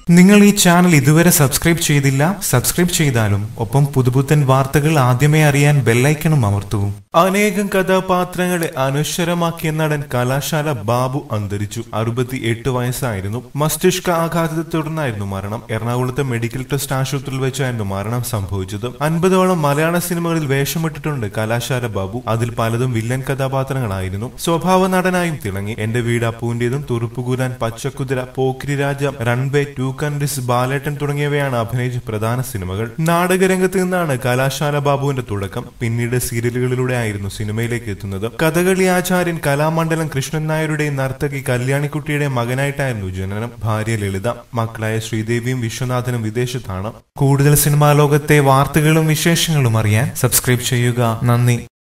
നിങ്ങൾ ഈ ചാനൽ ഇതുവരെ സബ്സ്ക്രൈബ് ചെയ്തില്ല സബ്സ്ക്രൈബ് ചെയ്താലും ഒപ്പം പുതുപുത്തൻ വാർത്തകൾ ആദ്യമേ അറിയാൻ ബെല്ലൈക്കണും അമർത്തൂ അനേകം കഥാപാത്രങ്ങളെ അനശ്വരമാക്കിയ നടൻ കലാശാല ബാബു അന്തരിച്ചു അറുപത്തി എട്ട് വയസ്സായിരുന്നു മസ്തിഷ്ക ആഘാതത്തെ തുടർന്നായിരുന്നു മരണം എറണാകുളത്തെ മെഡിക്കൽ ട്രസ്റ്റ് ആശുപത്രിയിൽ വെച്ചായിരുന്നു മരണം സംഭവിച്ചത് അൻപതോളം മലയാള സിനിമകളിൽ വേഷമിട്ടിട്ടുണ്ട് കലാശാല ബാബു അതിൽ പലതും വില്ലൻ കഥാപാത്രങ്ങളായിരുന്നു സ്വഭാവ നടനായും തിളങ്ങി എന്റെ വീട് അപ്പുവിന്റേതും തുറുപ്പുകൂരാൻ Pachakuthira Pokkiri Raja runway two countries Balettan തുടങ്ങിയവയാണ് അഭിനയിച്ച പ്രധാന സിനിമകൾ നാടകരംഗത്ത് നിന്നാണ് കലാശാല ബാബുവിന്റെ തുടക്കം പിന്നീട് സീരിയലുകളിലൂടെ ആയിരുന്നു സിനിമയിലേക്ക് എത്തുന്നത് കഥകളി ആചാര്യൻ കലാമണ്ഡലം കൃഷ്ണൻ നായരുടെയും നർത്തകി കല്യാണിക്കുട്ടിയുടെയും മകനായിട്ടായിരുന്നു ജനനം ഭാര്യ ലളിത മക്കളായ ശ്രീദേവിയും വിശ്വനാഥനും വിദേശത്താണ് കൂടുതൽ സിനിമാ ലോകത്തെ വാർത്തകളും വിശേഷങ്ങളും അറിയാൻ സബ്സ്ക്രൈബ് ചെയ്യുക നന്ദി